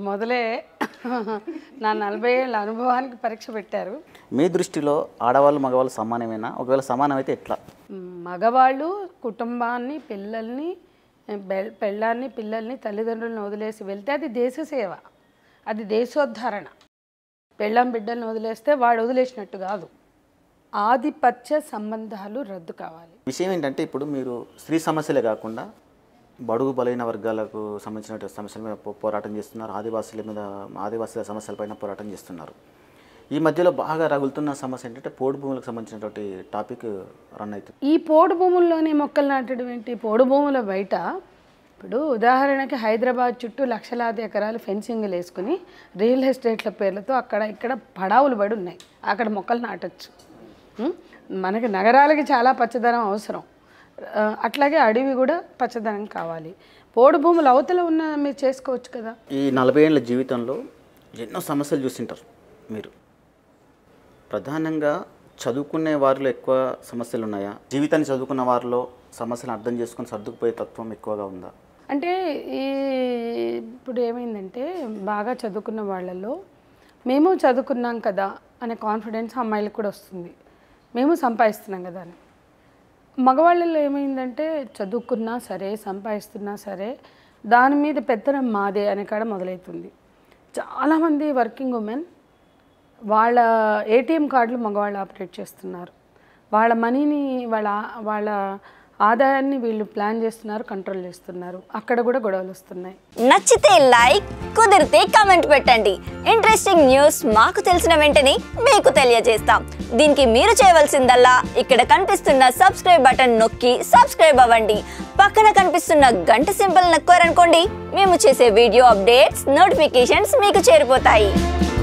మొదలే నా నలభై ఏళ్ళ అనుభవానికి పరీక్ష పెట్టారు మీ దృష్టిలో ఆడవాళ్ళు మగవాళ్ళు సమానమేనా ఒకవేళ సమానమైతే ఎట్లా మగవాళ్ళు కుటుంబాన్ని పిల్లల్ని బె- పెళ్ళాన్ని పిల్లల్ని తల్లిదండ్రులను వదిలేసి వెళ్తే అది దేశ సేవ అది దేశోద్ధరణ పెళ్ళాం బిడ్డలను వదిలేస్తే వాడు వదిలేసినట్టు కాదు ఆధిపత్య సంబంధాలు రద్దు కావాలి విషయం ఏంటంటే ఇప్పుడు మీరు స్త్రీ సమస్యలే కాకుండా బడుగు బలైన వర్గాలకు సంబంధించిన సమస్యల మీద పో- పోరాటం చేస్తున్నారు ఆదివాసుల మీద ఆదివాసుల సమస్యలపైన పోరాటం చేస్తున్నారు ఈ మధ్యలో బాగా రగులుతున్న సమస్య ఏంటంటే పోడు భూములకు సంబంధించినటువంటి టాపిక్ రన్ అవుతుంది ఈ పోడు భూముల్లోనే మొక్కలు నాటడం ఏంటి పోడు భూముల బయట ఇప్పుడు ఉదాహరణకి హైదరాబాద్ చుట్టూ లక్షలాది ఎకరాలు ఫెన్సింగ్లు వేసుకుని రియల్ ఎస్టేట్ల పేర్లతో అక్కడ ఇక్కడ పడావులు పడి ఉన్నాయి అక్కడ మొక్కలు నాటొచ్చు ఉం? మనకి నగరాలకి చాలా పచ్చదనం అవసరం ఆ, అట్లాగే అడవి కూడా పచ్చదనం కావాలి పోడు భూములు అవతల ఉన్న మీరు చేసుకోవచ్చు కదా ఈ నలభై ఏళ్ళ జీవితంలో ఎన్నో సమస్యలు చూసింటారు మీరు ప్రధానంగా చదువుకునే వారిలో ఎక్కువ సమస్యలు ఉన్నాయా జీవితాన్ని చదువుకున్న వారిలో సమస్యలను అర్థం చేసుకొని సర్దుకుపోయే తత్వం ఎక్కువగా ఉందా అంటే ఈ ఇప్పుడు ఏమైందంటే బాగా చదువుకున్న వాళ్ళలో మేము చదువుకున్నాం కదా అనే కాన్ఫిడెన్స్ అమ్మాయిలకు కూడా వస్తుంది మేము సంపాదిస్తున్నాం కదా అని మగవాళ్ళలో ఏమైందంటే చదువుకున్నా సరే సంపాదిస్తున్నా సరే దాని మీద పెత్తనం మాదే అనే కాడ మొదలవుతుంది చాలామంది వర్కింగ్ ఉమెన్ వాళ్ళ ఏటీఎం కార్డులు మగవాళ్ళు ఆపరేట్ చేస్తున్నారు వాళ్ళ మనీని వాళ్ళ వాళ్ళ ఆదాయాన్ని వీళ్ళు ప్లాన్ చేస్తున్నారు కంట్రోల్ చేస్తున్నారు అక్కడ కూడా గొడవలు వస్తున్నాయి నచ్చితే లైక్ కుదిరితే కమెంట్ పెట్టండి ఇంట్రెస్టింగ్ న్యూస్ మాకు తెలిసిన వెంటనే మీకు తెలియజేస్తాం దీనికి మీరు చేయవలసిందల్లా ఇక్కడ కనిపిస్తున్న సబ్స్క్రైబ్ బటన్ నొక్కి సబ్స్క్రైబ్ అవ్వండి పక్కన కనిపిస్తున్న గంట సింబల్ నొక్కారనుకోండి మేము చేసే వీడియో అప్డేట్స్ నోటిఫికేషన్స్ మీకు చేరిపోతాయి